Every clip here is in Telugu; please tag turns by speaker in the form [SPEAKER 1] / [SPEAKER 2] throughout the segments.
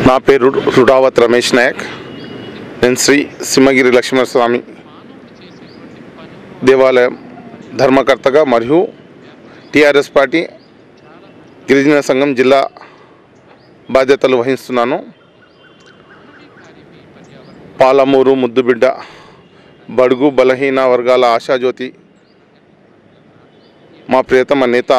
[SPEAKER 1] నా పేరు రుడావత్ రమేష్ నాయక్ నేను శ్రీ సింహగిరి లక్ష్మణస్వామి దేవాలయం ధర్మకర్తగా మరియు టీఆర్ఎస్ పార్టీ గిరిజన సంఘం జిల్లా బాధ్యతలు వహిస్తున్నాను పాలమూరు ముద్దుబిడ్డ బడుగు బలహీన వర్గాల ఆశాజ్యోతి మా ప్రియతమ నేత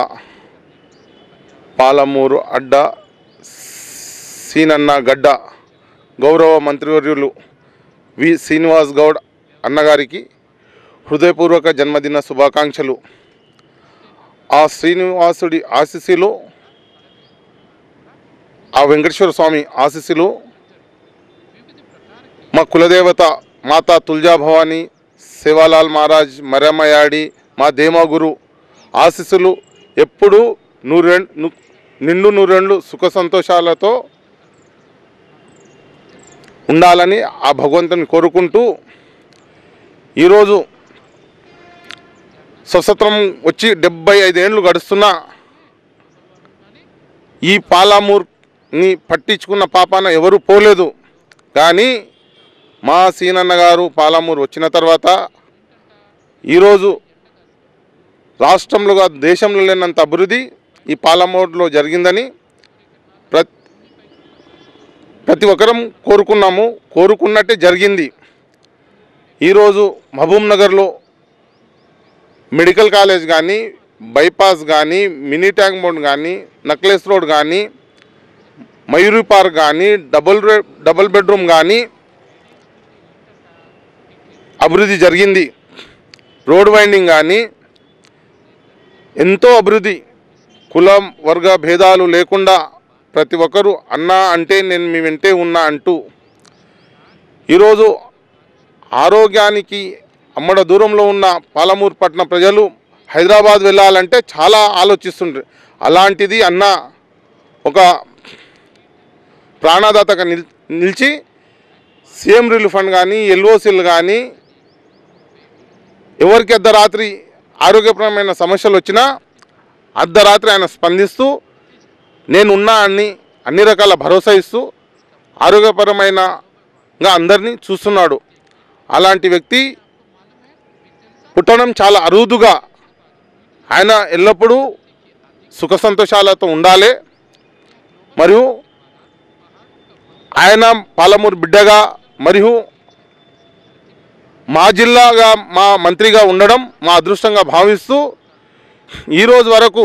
[SPEAKER 1] పాలమూరు అడ్డ సీనన్న గడ్డ గౌరవ మంత్రివర్యులు వి శ్రీనివాస్ గౌడ్ అన్నగారికి హృదయపూర్వక జన్మదిన శుభాకాంక్షలు ఆ శ్రీనివాసుడి ఆశీస్సులు ఆ వెంకటేశ్వర స్వామి ఆశీస్సులు మా కులదేవత మాతా తుల్జా భవాని సేవాలాల్ మహారాజ్ మరమయాడి మా దేమగురు ఆశీస్సులు ఎప్పుడూ నూరెం ను- నిండు నూరెండ్లు సుఖ సంతోషాలతో ఉండాలని ఆ భగవంతుని కోరుకుంటూ ఈరోజు స్వతంత్రం వచ్చి డెబ్బై ఐదేండ్లు గడుస్తున్నా ఈ పాలామూర్ని పట్టించుకున్న పాపాన ఎవరు పోలేదు కానీ మా సీనన్న గారు పాలామూరు వచ్చిన తర్వాత ఈరోజు రాష్ట్రంలో కాదు దేశంలో లేనంత అభివృద్ధి ఈ పాలమూరులో జరిగిందని ప్రతి ప్రతి ఒక్కరం కోరుకున్నాము కోరుకున్నట్టే జరిగింది ఈరోజు మహబూబ్ నగర్లో మెడికల్ కాలేజ్ కానీ బైపాస్ కానీ మినీ ట్యాంక్ బోర్డ్ కానీ నక్లెస్ రోడ్ కానీ మయూరి పార్క్ కానీ డబుల్ రే- డబుల్ బెడ్రూమ్ కానీ అభివృద్ధి జరిగింది రోడ్ వైండింగ్ కానీ ఎంతో అభివృద్ధి కులం వర్గ భేదాలు లేకుండా ప్రతి ఒక్కరూ అన్నా అంటే నేను మీ వెంటే ఉన్నా అంటూ ఈరోజు ఆరోగ్యానికి అమ్మడ దూరంలో ఉన్న పాలమూరు పట్టణ ప్రజలు హైదరాబాద్ వెళ్ళాలంటే చాలా ఆలోచిస్తుండ్రు అలాంటిది అన్న ఒక ప్రాణదాతగా నిల్ నిలిచి సీఎం రిలీఫ్ ఫండ్ కానీ ఎల్ఓసీలు కానీ ఎవరికి అర్ధరాత్రి ఆరోగ్యపరమైన సమస్యలు వచ్చినా అర్ధరాత్రి ఆయన స్పందిస్తూ నేనున్నా అని అన్ని రకాల భరోసా ఇస్తూ ఆరోగ్యపరమైనగా అందరినీ చూస్తున్నాడు అలాంటి వ్యక్తి పుట్టడం చాలా అరుదుగా ఆయన ఎల్లప్పుడూ సుఖ సంతోషాలతో ఉండాలి మరియు ఆయన పాలమూరు బిడ్డగా మరియు మా జిల్లాగా మా మంత్రిగా ఉండడం మా అదృష్టంగా భావిస్తూ ఈరోజు వరకు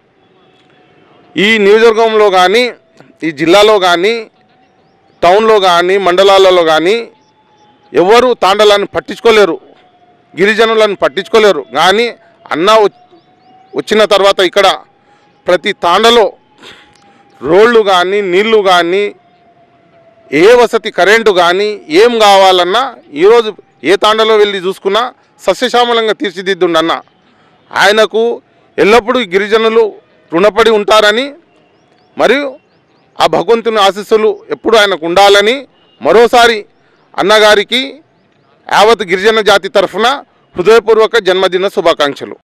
[SPEAKER 1] ఈ నియోజకవర్గంలో కానీ ఈ జిల్లాలో కానీ టౌన్లో కానీ మండలాలలో కానీ ఎవరు తాండలాన్ని పట్టించుకోలేరు గిరిజనులను పట్టించుకోలేరు కానీ అన్న వ- వచ్చిన తర్వాత ఇక్కడ ప్రతి తాండలో రోడ్లు కానీ నీళ్లు కానీ ఏ వసతి కరెంటు కానీ ఏం కావాలన్నా ఈరోజు ఏ తాండలో వెళ్ళి చూసుకున్నా సస్యశ్యామలంగా తీర్చిదిద్దుండన్న ఆయనకు ఎల్లప్పుడూ గిరిజనులు రుణపడి ఉంటారని మరియు ఆ భగవంతుని ఆశీస్సులు ఎప్పుడు ఆయనకు ఉండాలని మరోసారి అన్నగారికి యావత్ గిరిజన జాతి తరఫున హృదయపూర్వక జన్మదిన శుభాకాంక్షలు